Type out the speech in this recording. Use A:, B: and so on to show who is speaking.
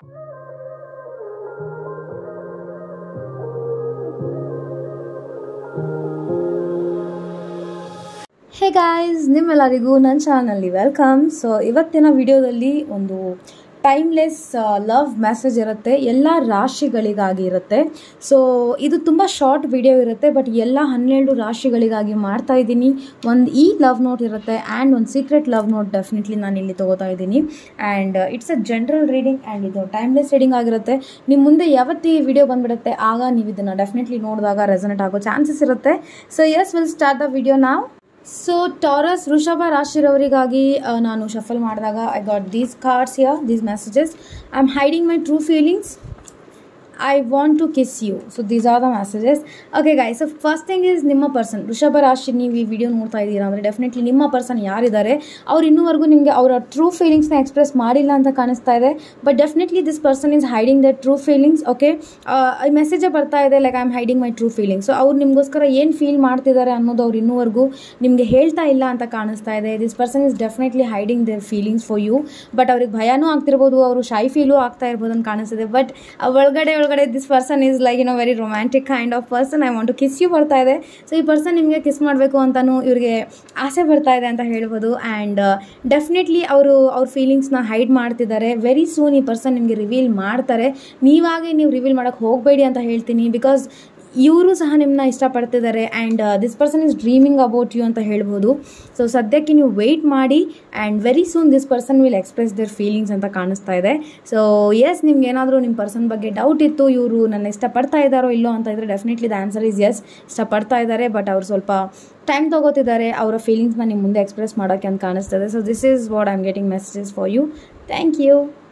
A: hey guys ನಿಮ್ಮೆಲ್ಲರಿಗೂ ನನ್ನ ಚಾನಲ್ನಲ್ಲಿ ವೆಲ್ಕಮ್ ಸೊ ಇವತ್ತಿನ ವಿಡಿಯೋದಲ್ಲಿ ಒಂದು ಟೈಮ್ಲೆಸ್ ಲವ್ ಮೆಸೇಜ್ ಇರುತ್ತೆ ಎಲ್ಲ ರಾಶಿಗಳಿಗಾಗಿ ಇರುತ್ತೆ ಸೊ ಇದು ತುಂಬ ಶಾರ್ಟ್ ವಿಡಿಯೋ ಇರುತ್ತೆ ಬಟ್ ಎಲ್ಲ ಹನ್ನೆರಡು ರಾಶಿಗಳಿಗಾಗಿ ಮಾಡ್ತಾ ಇದ್ದೀನಿ ಒಂದು ಈ ಲವ್ ನೋಟ್ ಇರುತ್ತೆ ಆ್ಯಂಡ್ ಒಂದು ಸೀಕ್ರೆಟ್ ಲವ್ ನೋಟ್ ಡೆಫಿನೆಟ್ಲಿ ನಾನು ಇಲ್ಲಿ ತೊಗೋತಾ ಇದ್ದೀನಿ and it's a general reading and ಇದು ಟೈಮ್ಲೆಸ್ ರೀಡಿಂಗ್ ಆಗಿರುತ್ತೆ ನಿಮ್ಮ ಮುಂದೆ ಯಾವತ್ತು ಈ ವಿಡಿಯೋ ಬಂದ್ಬಿಡುತ್ತೆ ಆಗ ನೀವು ಇದನ್ನು ಡೆಫಿನೆಟ್ಲಿ ನೋಡಿದಾಗ ರೆಸನೇಟ್ ಆಗೋ ಚಾನ್ಸಸ್ ಇರುತ್ತೆ so yes will start the video ನಾವು ಸೊ ಟಾರಸ್ ವೃಷಭ ರಾಶಿರವರಿಗಾಗಿ ಆ, ನಾನು ಶಫಲ್ ಮಾಡಿದಾಗ I got these cards yeah these messages I am hiding my true feelings I want to kiss you so these are the messages okay guy so first thing is ನಿಮ್ಮ person ವೃಷಭ ರಾಶಿ ನೀವು ಈ video ನೋಡ್ತಾ ಇದ್ದೀರಾ ಅಂದರೆ definitely ನಿಮ್ಮ person ಯಾರಿದ್ದಾರೆ ಅವ್ರು ಇನ್ನೂವರೆಗೂ ನಿಮಗೆ ಅವರ ಟ್ರೂ ಫೀಲಿಂಗ್ಸ್ನ ಎಕ್ಸ್ಪ್ರೆಸ್ ಮಾಡಿಲ್ಲ ಅಂತ ಕಾಣಿಸ್ತಾ ಇದೆ but definitely this person is hiding the true feelings okay ಈ ಮೆಸೇಜೇ ಬರ್ತಾ ಇದೆ like I am hiding my true feelings so ಅವ್ರು ನಿಮಗೋಸ್ಕರ ಏನು ಫೀಲ್ ಮಾಡ್ತಿದ್ದಾರೆ ಅನ್ನೋದು ಅವ್ರು ಇನ್ನೂವರೆಗೂ ನಿಮಗೆ ಹೇಳ್ತಾ ಇಲ್ಲ ಅಂತ ಕಾಣಿಸ್ತಾ ಇದೆ this person is definitely hiding their feelings for you but ಅವ್ರಿಗೆ ಭಯನೂ ಆಗ್ತಿರ್ಬೋದು ಅವರು ಶೈ ಫೀಲು ಆಗ್ತಾ ಇರ್ಬೋದು ಅಂತ ಕಾಣಿಸ್ತಿದೆ ಬಟ್ ಒಳಗಡೆ ಒಳಗಡೆ ದಿಸ್ ಪರ್ಸನ್ ಈಸ್ ಲೈಕ್ ಏನೋ very romantic kind of person I want to kiss you ಬರ್ತಾ ಇದೆ ಸೊ ಈ ಪರ್ಸನ್ ನಿಮಗೆ ಕಿಸ್ ಮಾಡಬೇಕು ಅಂತಲೂ ಇವ್ರಿಗೆ ಆಸೆ ಬರ್ತಾ ಇದೆ ಅಂತ ಹೇಳ್ಬೋದು ಆ್ಯಂಡ್ ಡೆಫಿನೆಟ್ಲಿ ಅವರು ಅವ್ರ ಫೀಲಿಂಗ್ಸ್ನ ಹೈಡ್ ಮಾಡ್ತಿದ್ದಾರೆ ವೆರಿ ಸೂನ್ ಈ ಪರ್ಸನ್ ನಿಮಗೆ ರಿವೀಲ್ ಮಾಡ್ತಾರೆ ನೀವಾಗೆ ನೀವು ರಿವೀಲ್ ಮಾಡೋಕ್ಕೆ ಹೋಗಬೇಡಿ ಅಂತ ಹೇಳ್ತೀನಿ ಬಿಕಾಸ್ ಇವರು ಸಹ ನಿಮ್ಮನ್ನ ಇಷ್ಟಪಡ್ತಿದ್ದಾರೆ and this person is dreaming about you ಅಂತ ಹೇಳ್ಬೋದು ಸೊ ಸದ್ಯಕ್ಕೆ ನೀವು ವೆಯ್ಟ್ ಮಾಡಿ and very soon this person will express their feelings ಅಂತ ಕಾಣಿಸ್ತಾ ಇದೆ ಸೊ ಎಸ್ ನಿಮ್ಗೆ ಏನಾದರೂ ನಿಮ್ಮ ಪರ್ಸನ್ ಬಗ್ಗೆ ಡೌಟ್ ಇತ್ತು ಇವರು ನನ್ನ ಇಷ್ಟಪಡ್ತಾ ಇದ್ದಾರೋ ಇಲ್ಲೋ ಅಂತ ಇದ್ದರೆ definitely the answer is yes ಇಷ್ಟಪಡ್ತಾ ಇದ್ದಾರೆ ಬಟ್ ಅವ್ರು ಸ್ವಲ್ಪ ಟೈಮ್ ತೊಗೋತಿದ್ದಾರೆ ಅವರ ಫೀಲಿಂಗ್ಸ್ನ ನಿಮ್ಮ ಮುಂದೆ ಎಕ್ಸ್ಪ್ರೆಸ್ ಮಾಡೋಕ್ಕೆ ಅಂತ ಕಾಣಿಸ್ತದೆ so this is what I am getting messages for you thank you